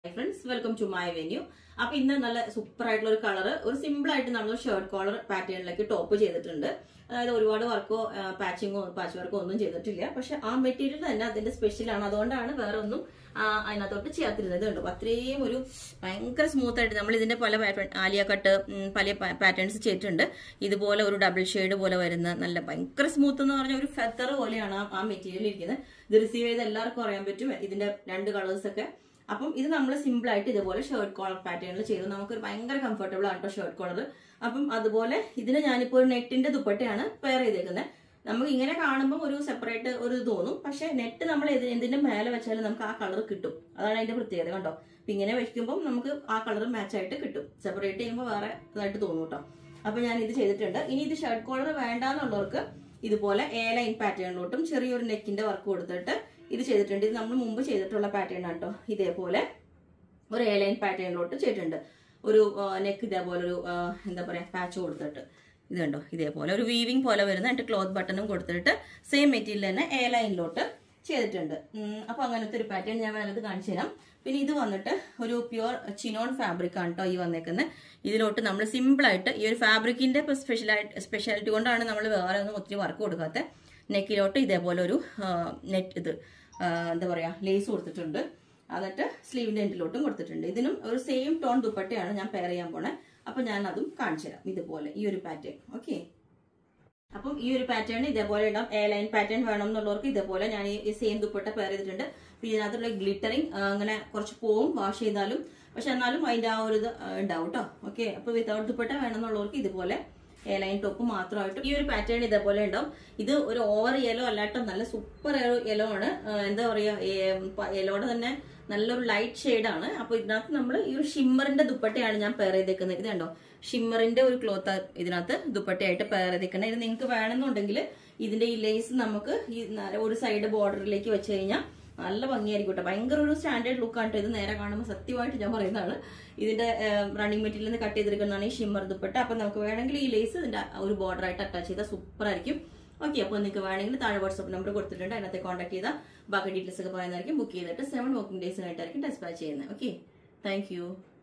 friends welcome to my venue അപ്പൊ ഇന്ന് നല്ല സൂപ്പർ ആയിട്ടുള്ള ഒരു കളർ ഒരു സിമ്പിൾ ആയിട്ട് നമ്മൾ ഷർട്ട് കോളർ പാറ്റേണിലേക്ക് ടോപ്പ് ചെയ്തിട്ടുണ്ട് അതായത് ഒരുപാട് വർക്കോ പാച്ചിങ്ങോ പാച്ച് വർക്കോ ഒന്നും ചെയ്തിട്ടില്ല പക്ഷെ ആ മെറ്റീരിയൽ തന്നെ അതിന്റെ സ്പെഷ്യൽ ആണ് അതുകൊണ്ടാണ് വേറെ ഒന്നും ആ, അതിനകത്തോട്ട് ചേർത്തിരുന്നത് കണ്ടു അപ്പൊ അത്രയും ഒരു ഭയങ്കര സ്മൂത്ത് ആയിട്ട് നമ്മൾ ഇതിന്റെ പല pattern- ആലിയ കട്ട് ഉം, പല പാറ്റേൺസ് ചെയ്തിട്ടുണ്ട് ഇതുപോലെ ഒരു ഡബിൾ ഷെയ്ഡ് പോലെ വരുന്ന നല്ല ഭയങ്കര സ്മൂത്ത് എന്ന് പറഞ്ഞ ഒരു ഫെത്തർ പോലെയാണ് ആ- ആ മെറ്റീരിയൽ ഇരിക്കുന്നത് ഇത് റിസീവ് ചെയ്ത് എല്ലാവർക്കും അറിയാൻ പറ്റും ഇതിന്റെ രണ്ട് കളേഴ്സ് ഒക്കെ അപ്പം ഇത് നമ്മൾ സിമ്പിൾ ആയിട്ട് ഇതുപോലെ ഷർട്ട് കോളർ പാറ്റേണിൽ ചെയ്തു നമുക്ക് ഭയങ്കര കംഫർട്ടബിൾ ആണ് കേട്ടോ ഷർട്ട് കോളർ അപ്പം അതുപോലെ ഇതിന് ഞാനിപ്പോൾ ഒരു നെറ്റിന്റെ ദുപ്പട്ടയാണ് പെയർ ചെയ്തേക്കുന്നത് നമുക്ക് ഇങ്ങനെ കാണുമ്പോൾ ഒരു സെപ്പറേറ്റ് ഒരു ഇത് തോന്നും പക്ഷെ നെറ്റ് നമ്മൾ ഇത് എന്തിന്റെ മേലെ വെച്ചാലും നമുക്ക് ആ കളർ കിട്ടും അതാണ് അതിന്റെ പ്രത്യേകത കണ്ടോ അപ്പൊ ഇങ്ങനെ വെക്കുമ്പോൾ നമുക്ക് ആ കളർ മാച്ച് ആയിട്ട് കിട്ടും സെപ്പറേറ്റ് ചെയ്യുമ്പോൾ വേറെ ഇതായിട്ട് തോന്നും കേട്ടോ അപ്പൊ ഞാൻ ഇത് ചെയ്തിട്ടുണ്ട് ഇനി ഇത് ഷർട്ട് കോളർ വേണ്ടാന്നുള്ളവർക്ക് ഇതുപോലെ എ ലൈൻ പാറ്റേണിലോട്ടും ചെറിയൊരു നെക്കിന്റെ വർക്ക് കൊടുത്തിട്ട് ഇത് ചെയ്തിട്ടുണ്ട് ഇത് നമ്മൾ മുമ്പ് ചെയ്തിട്ടുള്ള പാറ്റേൺ ആണ് കേട്ടോ ഇതേപോലെ ഒരു എ ലൈൻ പാറ്റേണിലോട്ട് ചെയ്തിട്ടുണ്ട് ഒരു നെക്ക് ഇതേപോലെ ഒരു ആ, എന്താ പറയാ പാച്ച് കൊടുത്തിട്ട് ഇത് കണ്ടോ ഇതേപോലെ ഒരു വീവിംഗ് പോലെ വരുന്ന എന്നിട്ട് ക്ലോത്ത് ബട്ടണും കൊടുത്തിട്ട് സെയിം മെറ്റീരിയൽ തന്നെ എ ലൈനിലോട്ട് ചെയ്തിട്ടുണ്ട് ഉം, അപ്പൊ അങ്ങനത്തെ ഒരു പാറ്റേൺ ഞാൻ വേണത് കാണിച്ചു തരാം പിന്നെ ഇത് വന്നിട്ട് ഒരു പ്യുവർ ചിനോൺ ഫാബ്രിക് ആണ് കേട്ടോ ഈ വന്നേക്കുന്നത് ഇതിലോട്ട് നമ്മൾ സിമ്പിൾ ആയിട്ട് ഈ ഒരു ഫാബ്രിക്കിന്റെ സ്പെഷ്യലായിട്ട് സ്പെഷ്യാലിറ്റി കൊണ്ടാണ് നമ്മൾ വേറെ ഒന്നും ഒത്തിരി വർക്ക് കൊടുക്കാത്ത നെക്കിലോട്ട് ഇതേപോലെ ഒരു നെറ്റ് ഇത് ആ, എന്താ പറയാ ലേസ് കൊടുത്തിട്ടുണ്ട് എന്നിട്ട് സ്ലീവിന്റെ എൻഡിലോട്ടും കൊടുത്തിട്ടുണ്ട് ഇതിനും ഒരു സെയിം ടോൺ ദുപ്പട്ടയാണ് ഞാൻ പെയർ ചെയ്യാൻ പോണേ അപ്പൊ ഞാൻ അതും കാണിച്ചു തരാം ഇതുപോലെ ഈ ഒരു പാറ്റേൺ ഓക്കെ അപ്പം ഈ ഒരു പാറ്റേൺ ഇതേപോലെ ഉണ്ടാവും എ ലൈൻ പാറ്റേൺ വേണം എന്നുള്ളവർക്ക് ഇതേപോലെ ഞാൻ ഈ സെയിം ദുപ്പട്ട പെയർ ചെയ്തിട്ടുണ്ട് പിന്നെ ഇതിനകത്തുള്ള ഗ്ലിറ്ററിങ് അങ്ങനെ കുറച്ച് പോവും വാഷ് ചെയ്താലും പക്ഷെ എന്നാലും അതിന്റെ ആ ഒരു ഇത് ആ, ഉണ്ടാവും കേട്ടോ ഓക്കെ അപ്പൊ വിത്തൗട്ട് ദുപ്പട്ട വേണമെന്നുള്ളവർക്ക് ഇതുപോലെ എ ലൈൻ ടോപ്പ് മാത്രമായിട്ട് ഈ ഒരു പാറ്റേൺ ഇതേപോലെ ഉണ്ടാവും ഇത് ഒരു ഓവർ യെല്ലോ അല്ലാട്ടോ നല്ല സൂപ്പർ യെല്ലോ ആണ് ആ, എന്താ പറയാ യെല്ലോടെ തന്നെ നല്ലൊരു ലൈറ്റ് ഷെയ്ഡാണ് അപ്പൊ ഇതിനകത്ത് നമ്മൾ ഈ ഒരു ഷിമ്മറിന്റെ ദുപ്പട്ടയാണ് ഞാൻ പെയർ ചെയ്തേക്കുന്നത് ഇത് കണ്ടോ ഷിമ്മറിന്റെ ഒരു ക്ലോത്ത് ഇതിനകത്ത് ദുപ്പട്ടയായിട്ട് പെയർ ചെയ്തേക്കുന്നത് ഇത് നിങ്ങൾക്ക് വേണമെന്നുണ്ടെങ്കിൽ ഇതിന്റെ ഈ ലേസ് നമുക്ക് ഈ ന- ഒരു സൈഡ് ബോർഡറിലേക്ക് വെച്ച് കഴിഞ്ഞാൽ നല്ല ഭംഗിയായിരിക്കും കേട്ടോ ഭയങ്കര ഒരു സ്റ്റാൻഡേർഡ് ലുക്കാണ് കേട്ടോ ഇത് നേരെ കാണുമ്പോൾ സത്യമായിട്ട് ഞാൻ പറയുന്നതാണ് ഇതിന്റെ റണ്ണിങ് മെറ്റീരിയൽ നിന്ന് കട്ട് ചെയ്തെടുക്കുന്നതാണ് ഈ ഷിമ്മർ ദുപ്പട്ട അപ്പൊ നമുക്ക് വേണമെങ്കിൽ ഈ ലേസ് ഇതിന്റെ ഒരു border ആയിട്ട് അറ്റാച്ച് ചെയ്താൽ സൂപ്പർ ആയിരിക്കും ഓക്കെ അപ്പോൾ നിങ്ങൾക്ക് വേണമെങ്കിൽ താഴെ വാട്സ്ആപ്പ് നമ്പർ കൊടുത്തിട്ടുണ്ട് അതിനകത്ത് കോൺടാക്ട് ചെയ്താൽ ബാക്കി ഡീറ്റെയിൽസ് ഒക്കെ പറയുന്നതായിരിക്കും ബുക്ക് ചെയ്തിട്ട് സെവൻ വർക്കിംഗ് ഡേയ്സിനായിട്ടായിരിക്കും ഡെസ്പാച്ച് ചെയ്യുന്നത് ഓക്കെ താങ്ക്